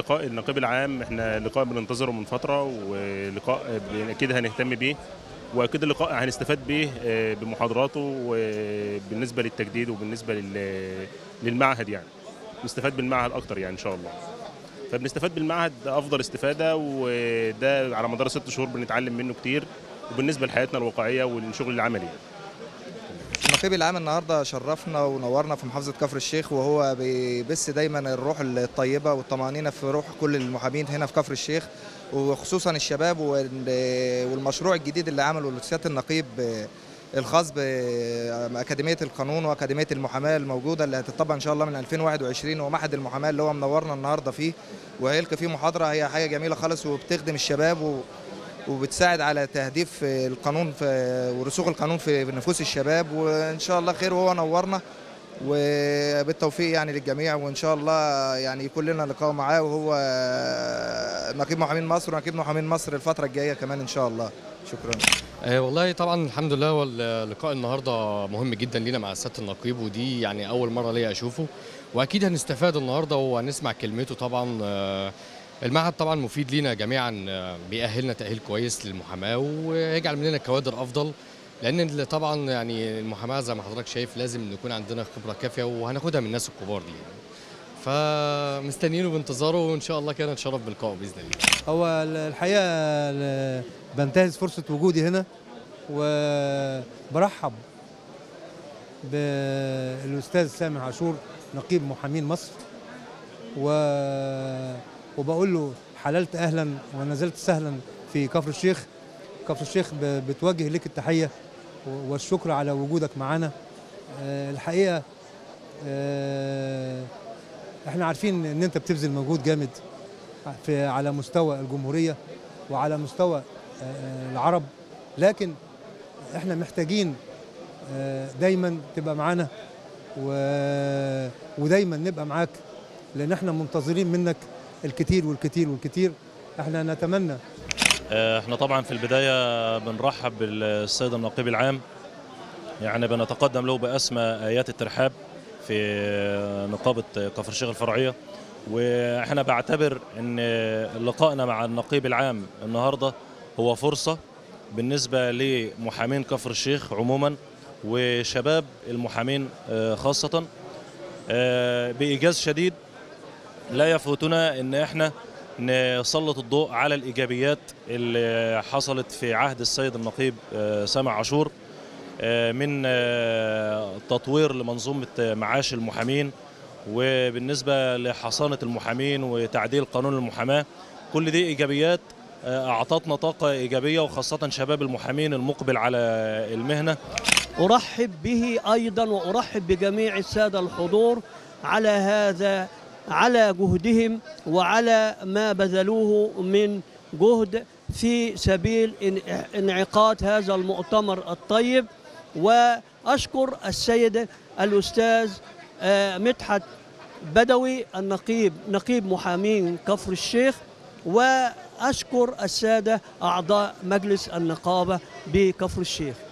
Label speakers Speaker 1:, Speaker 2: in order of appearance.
Speaker 1: لقاء النقيب العام احنا لقاء بننتظره من فتره ولقاء اكيد هنهتم بيه واكيد اللقاء هنستفاد بيه آه، بمحاضراته وبالنسبه للتجديد وبالنسبه لل- للمعهد يعني نستفاد بالمعهد اكتر يعني ان شاء الله فبنستفاد بالمعهد افضل استفاده وده على مدار ست شهور بنتعلم منه كتير وبالنسبه لحياتنا الواقعيه والشغل العملي يعني.
Speaker 2: النقيب العام النهارده شرفنا ونورنا في محافظه كفر الشيخ وهو بيبث دايما الروح الطيبه والطمانينه في روح كل المحامين هنا في كفر الشيخ وخصوصا الشباب وال- والمشروع الجديد اللي عمله سياده النقيب الخاص بأكاديمية القانون وأكاديمية المحاماة الموجودة اللي هتطبق إن شاء الله من 2021 ومعهد المحاماة اللي هو منورنا النهاردة فيه وهيلقي فيه محاضرة هي حاجة جميلة خالص وبتخدم الشباب و وبتساعد على تهديف القانون في ورسوخ القانون في نفوس الشباب وان شاء الله خير وهو نورنا وبالتوفيق يعني للجميع وان شاء الله يعني يكون لنا لقاء معاه وهو نقيب محامين مصر ونقيب محامين مصر الفتره الجايه كمان ان شاء الله شكرا
Speaker 3: آه والله طبعا الحمد لله هو اللقاء النهارده مهم جدا لينا مع سياده النقيب ودي يعني اول مره ليا اشوفه واكيد هنستفاد النهارده وهنسمع كلمته طبعا آه المعهد طبعا مفيد لينا جميعا آه، بيأهلنا تأهيل كويس للمحاماه ويجعل مننا كوادر افضل لان اللي طبعا يعني المحاماه زي ما حضرتك شايف لازم نكون عندنا خبره كافيه وهناخدها من الناس الكبار دي يعني. فمستنيينه بانتظاره وان شاء الله كده نتشرف بلقائه باذن الله
Speaker 4: هو الحقيقه ال- بنتهز فرصه وجودي هنا وبرحب بالاستاذ سامح عاشور نقيب محامين مصر و... وبقول له حللت اهلا ونزلت سهلا في كفر الشيخ كفر الشيخ ب... بتوجه لك التحيه و- والشكر على وجودك معنا آه، الحقيقه آه، احنا عارفين ان انت بتبذل مجهود جامد في على مستوى الجمهوريه وعلى مستوى آه، العرب لكن احنا محتاجين آه، دايما تبقى معانا و- ودايما نبقى معاك لان احنا منتظرين منك الكتير والكتير والكتير احنا نتمنى
Speaker 5: احنا طبعا في البدايه بنرحب بالسيد النقيب العام يعني بنتقدم له باسمى ايات الترحاب في نقابه كفر الشيخ الفرعيه واحنا بعتبر ان لقائنا مع النقيب العام النهارده هو فرصه بالنسبه لمحامين كفر الشيخ عموما وشباب المحامين آه، خاصه آه، بايجاز شديد لا يفوتنا ان احنا نسلط الضوء على الايجابيات اللي حصلت في عهد السيد النقيب آه، سامع عاشور آه، من آه، تطوير لمنظومه معاش المحامين وبالنسبه لحصانه المحامين وتعديل قانون المحاماه كل دي ايجابيات آه، اعطتنا طاقه ايجابيه وخاصه شباب المحامين المقبل على المهنه
Speaker 6: أرحب به أيضا وأرحب بجميع السادة الحضور على هذا على جهدهم وعلى ما بذلوه من جهد في سبيل إن- انعقاد هذا المؤتمر الطيب وأشكر السيد الأستاذ آه، مدحت بدوي النقيب نقيب محامين كفر الشيخ وأشكر السادة أعضاء مجلس النقابة بكفر الشيخ